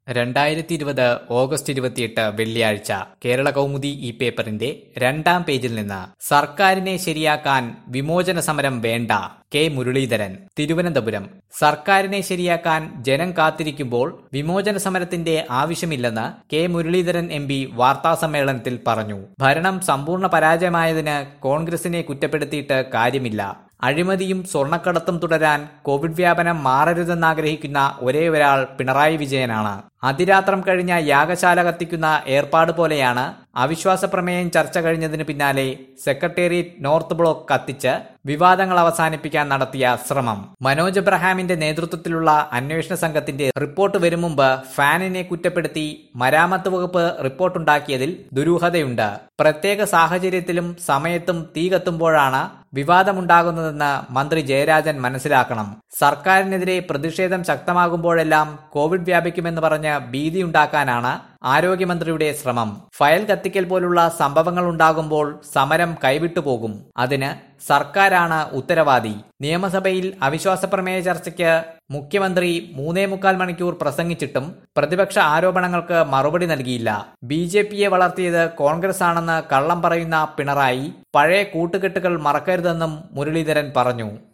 രണ്ടായിരത്തി ഇരുപത് ഓഗസ്റ്റ് ഇരുപത്തിയെട്ട് വെള്ളിയാഴ്ച കേരള കൗമുദി ഈ പേപ്പറിന്റെ രണ്ടാം പേജിൽ നിന്ന് സർക്കാരിനെ ശരിയാക്കാൻ വിമോചന സമരം വേണ്ട കെ മുരളീധരൻ തിരുവനന്തപുരം സർക്കാരിനെ ശരിയാക്കാൻ ജനം കാത്തിരിക്കുമ്പോൾ വിമോചന സമരത്തിന്റെ ആവശ്യമില്ലെന്ന് കെ മുരളീധരൻ എം പി വാർത്താസമ്മേളനത്തിൽ പറഞ്ഞു ഭരണം സമ്പൂർണ്ണ പരാജയമായതിന് കോൺഗ്രസിനെ കുറ്റപ്പെടുത്തിയിട്ട് കാര്യമില്ല അഴിമതിയും സ്വർണ്ണക്കടത്തും തുടരാൻ കോവിഡ് വ്യാപനം മാറരുതെന്നാഗ്രഹിക്കുന്ന ഒരേ ഒരാൾ പിണറായി വിജയനാണ് അതിരാത്രം കഴിഞ്ഞ യാഗശാല കത്തിക്കുന്ന ഏർപ്പാട് പോലെയാണ് അവിശ്വാസ പ്രമേയം ചർച്ച കഴിഞ്ഞതിന് പിന്നാലെ സെക്രട്ടേറിയറ്റ് നോർത്ത് ബ്ലോക്ക് കത്തിച്ച് വിവാദങ്ങൾ അവസാനിപ്പിക്കാൻ നടത്തിയ ശ്രമം മനോജ് എബ്രഹാമിന്റെ നേതൃത്വത്തിലുള്ള അന്വേഷണ സംഘത്തിന്റെ റിപ്പോർട്ട് വരും മുമ്പ് ഫാനിനെ കുറ്റപ്പെടുത്തി മരാമത്ത് വകുപ്പ് റിപ്പോർട്ടുണ്ടാക്കിയതിൽ ദുരൂഹതയുണ്ട് പ്രത്യേക സാഹചര്യത്തിലും സമയത്തും തീ കത്തുമ്പോഴാണ് വിവാദമുണ്ടാകുന്നതെന്ന് മന്ത്രി ജയരാജൻ മനസ്സിലാക്കണം സർക്കാരിനെതിരെ പ്രതിഷേധം ശക്തമാകുമ്പോഴെല്ലാം കോവിഡ് വ്യാപിക്കുമെന്ന് പറഞ്ഞ് ഭീതിയുണ്ടാക്കാനാണ് ആരോഗ്യമന്ത്രിയുടെ ശ്രമം ഫയൽ കത്തിക്കൽ പോലുള്ള സംഭവങ്ങൾ ഉണ്ടാകുമ്പോൾ സമരം കൈവിട്ടു പോകും അതിന് സർക്കാരാണ് ഉത്തരവാദി നിയമസഭയിൽ അവിശ്വാസ പ്രമേയ ചർച്ചയ്ക്ക് മുഖ്യമന്ത്രി മൂന്നേ മുക്കാൽ മണിക്കൂർ പ്രസംഗിച്ചിട്ടും പ്രതിപക്ഷ ആരോപണങ്ങൾക്ക് മറുപടി നൽകിയില്ല ബി ജെ പിയെ വളർത്തിയത് കോൺഗ്രസ് ആണെന്ന് കള്ളം പറയുന്ന പിണറായി പഴയ കൂട്ടുകെട്ടുകൾ മറക്കരുതെന്നും മുരളീധരൻ പറഞ്ഞു